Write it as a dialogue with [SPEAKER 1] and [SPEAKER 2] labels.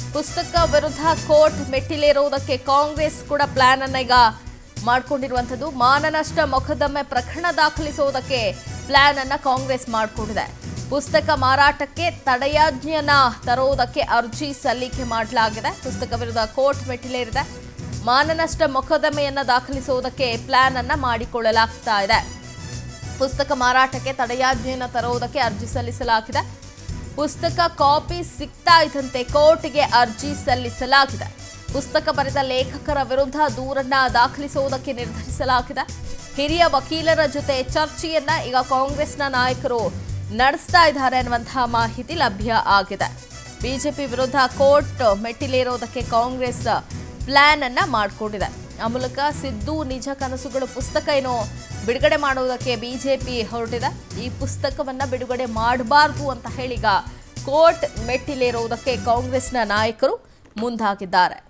[SPEAKER 1] ಪುಸ್ತಕ ವಿರುದ್ಧ ಕೋರ್ಟ್ ಮೆಟ್ಟಿಲೇರುವುದಕ್ಕೆ ಕಾಂಗ್ರೆಸ್ ಕೂಡ ಪ್ಲಾನ್ ಅನ್ನ ಈಗ ಮಾಡಿಕೊಂಡಿರುವಂಥದ್ದು ಮಾನನಷ್ಟ ಮೊಕದ್ದಮೆ ಪ್ರಕರಣ ದಾಖಲಿಸುವುದಕ್ಕೆ ಪ್ಲಾನ್ ಅನ್ನ ಕಾಂಗ್ರೆಸ್ ಮಾಡಿಕೊಂಡಿದೆ ಪುಸ್ತಕ ಮಾರಾಟಕ್ಕೆ ತಡೆಯಾಜ್ಞೆಯನ್ನ ತರುವುದಕ್ಕೆ ಅರ್ಜಿ ಸಲ್ಲಿಕೆ ಮಾಡಲಾಗಿದೆ ಪುಸ್ತಕ ವಿರುದ್ಧ ಕೋರ್ಟ್ ಮೆಟ್ಟಿಲೇರಿದೆ ಮಾನನಷ್ಟ ಮೊಕದ್ದಮೆಯನ್ನ ದಾಖಲಿಸುವುದಕ್ಕೆ ಪ್ಲಾನ್ ಅನ್ನ ಮಾಡಿಕೊಳ್ಳಲಾಗ್ತಾ ಇದೆ ಪುಸ್ತಕ ಮಾರಾಟಕ್ಕೆ ತಡೆಯಾಜ್ಞೆಯನ್ನು ತರುವುದಕ್ಕೆ ಅರ್ಜಿ ಸಲ್ಲಿಸಲಾಗಿದೆ ಪುಸ್ತಕ ಕಾಪಿ ಸಿಗ್ತಾ ಇದ್ದಂತೆ ಕೋರ್ಟ್ಗೆ ಅರ್ಜಿ ಸಲ್ಲಿಸಲಾಗಿದೆ ಪುಸ್ತಕ ಬರೆದ ಲೇಖಕರ ವಿರುದ್ಧ ದೂರನ್ನ ದಾಖಲಿಸುವುದಕ್ಕೆ ನಿರ್ಧರಿಸಲಾಗಿದೆ ಹಿರಿಯ ವಕೀಲರ ಜೊತೆ ಚರ್ಚೆಯನ್ನ ಈಗ ಕಾಂಗ್ರೆಸ್ನ ನಾಯಕರು ನಡೆಸ್ತಾ ಇದ್ದಾರೆ ಅನ್ನುವಂತಹ ಮಾಹಿತಿ ಲಭ್ಯ ಆಗಿದೆ ಬಿಜೆಪಿ ವಿರುದ್ಧ ಕೋರ್ಟ್ ಮೆಟ್ಟಿಲೇರೋದಕ್ಕೆ ಕಾಂಗ್ರೆಸ್ ಪ್ಲಾನ್ ಅನ್ನ ಮಾಡಿಕೊಂಡಿದೆ ಆ ಮೂಲಕ ಸಿದ್ದು ನಿಜ ಕನಸುಗಳು ಪುಸ್ತಕ ಏನು ಬಿಡುಗಡೆ ಮಾಡುವುದಕ್ಕೆ ಬಿಜೆಪಿ ಹೊರಟಿದೆ ಈ ಪುಸ್ತಕವನ್ನ ಬಿಡುಗಡೆ ಮಾಡಬಾರ್ದು ಅಂತ ಹೇಳೀಗ ಕೋರ್ಟ್ ಮೆಟ್ಟಿಲೇರುವುದಕ್ಕೆ ಕಾಂಗ್ರೆಸ್ನ ನಾಯಕರು ಮುಂದಾಗಿದ್ದಾರೆ